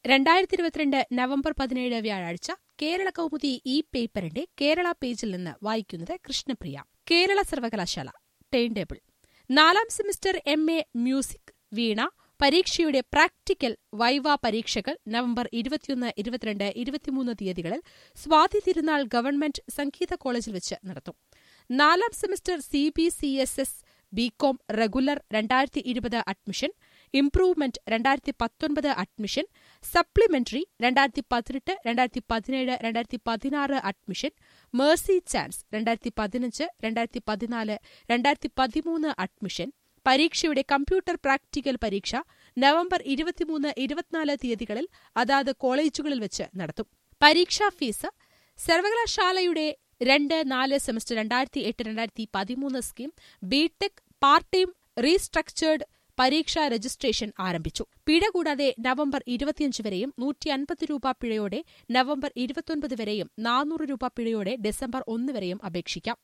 രണ്ടായിരത്തി ഇരുപത്തിരണ്ട് നവംബർ പതിനേഴ് വ്യാഴാഴ്ച കേരള കൗമുദി ഈ പേപ്പറിന്റെ കേരള പേജിൽ നിന്ന് വായിക്കുന്നത് കൃഷ്ണപ്രിയ കേരള സർവകലാശാല ടൈം ടേബിൾ നാലാം semester M A music veena പരീക്ഷയുടെ പ്രാക്ടിക്കൽ വൈവ പരീക്ഷകൾ നവംബർ ഇരുപത്തിയൊന്ന് ഇരുപത്തിരണ്ട് ഇരുപത്തിമൂന്ന് തീയതികളിൽ സ്വാതി തിരുനാൾ ഗവൺമെന്റ് സംഗീത കോളേജിൽ വെച്ച് നടത്തും നാലാം semester C B C S S B Com regular രണ്ടായിരത്തി ഇരുപത് അഡ്മിഷൻ ഇംപ്രൂവ്മെന്റ് രണ്ടായിരത്തി പത്തൊൻപത് അഡ്മിഷൻ സപ്ലിമെന്ററി രണ്ടായിരത്തി പതിനെട്ട് രണ്ടായിരത്തി പതിനേഴ് രണ്ടായിരത്തി പതിനാറ് അഡ്മിഷൻ മേഴ്സി ചാൻസ് രണ്ടായിരത്തി പതിനഞ്ച് രണ്ടായിരത്തി പതിനാല് രണ്ടായിരത്തി പതിമൂന്ന് അഡ്മിഷൻ പരീക്ഷയുടെ കമ്പ്യൂട്ടർ പ്രാക്ടിക്കൽ പരീക്ഷ നവംബർ ഇരുപത്തിമൂന്ന് ഇരുപത്തിനാല് തീയതികളിൽ അതാത് കോളേജുകളിൽ വെച്ച് നടത്തും പരീക്ഷാ ഫീസ് സർവകലാശാലയുടെ രണ്ട് നാല് സെമസ്റ്റർ രണ്ടായിരത്തി എട്ട് രണ്ടായിരത്തി പതിമൂന്ന് scheme B Tech part time restructured പരീക്ഷാ രജിസ്ട്രേഷൻ ആരംഭിച്ചു പിഴ കൂടാതെ നവംബർ ഇരുപത്തിയഞ്ച് വരെയും നൂറ്റി അൻപത് രൂപ പിഴയോടെ നവംബർ ഇരുപത്തൊൻപത് വരെയും നാനൂറ് രൂപ പിഴയോടെ ഡിസംബർ ഒന്ന് വരെയും അപേക്ഷിക്കാം